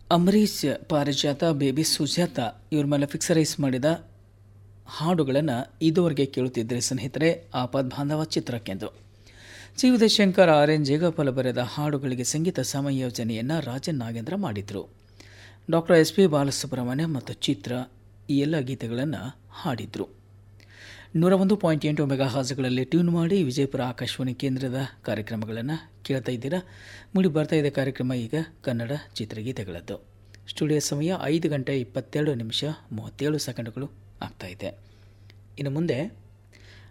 ಅಂಬರೀಷ್ ಪಾರಿಜಾತ ಬೇಬಿ ಸುಜಾತ ಇವ್ರ ಮೇಲೆ ಫಿಕ್ಸರೈಸ್ ಮಾಡಿದ ಹಾಡುಗಳನ್ನು ಇದುವರೆಗೆ ಕೇಳುತ್ತಿದ್ದರೆ ಸ್ನೇಹಿತರೆ ಆಪದ್ ಬಾಂಧವ ಚಿತ್ರಕ್ಕೆಂದು G Udayashankar R N Jayagopal ಬರೆದ ಹಾಡುಗಳಿಗೆ ಸಂಗೀತ ಸಂಯೋಜನೆಯನ್ನು ರಾಜನ್ ನಾಗೇಂದ್ರ ಮಾಡಿದರು ಡಾಕ್ಟರ್ ಎಸ್ ಪಿ ಬಾಲಸುಬ್ರಹ್ಮಣ್ಯ ಮತ್ತು ಚಿತ್ರ ಈ ಎಲ್ಲ ಗೀತೆಗಳನ್ನು ಹಾಡಿದರು ನೂರ ಒಂದು ಪಾಯಿಂಟ್ ಎಂಟು ಮೆಗಾ ಹಾಸ್ಗಳಲ್ಲಿ ಟ್ಯೂನ್ ಮಾಡಿ ವಿಜಯಪುರ ಆಕಾಶವಾಣಿ ಕೇಂದ್ರದ ಕಾರ್ಯಕ್ರಮಗಳನ್ನು ಕೇಳ್ತಾ ಇದ್ದೀರಾ ಮುಡಿ ಬರ್ತಾ ಇದೆ ಕಾರ್ಯಕ್ರಮ ಈಗ ಕನ್ನಡ ಚಿತ್ರಗೀತೆಗಳದ್ದು ಸ್ಟುಡಿಯೋ ಸಮಯ ಐದು ಗಂಟೆ ಇಪ್ಪತ್ತೆರಡು ನಿಮಿಷ ಮೂವತ್ತೇಳು ಸೆಕೆಂಡ್ಗಳು ಆಗ್ತಾ ಇದೆ ಇನ್ನು ಮುಂದೆ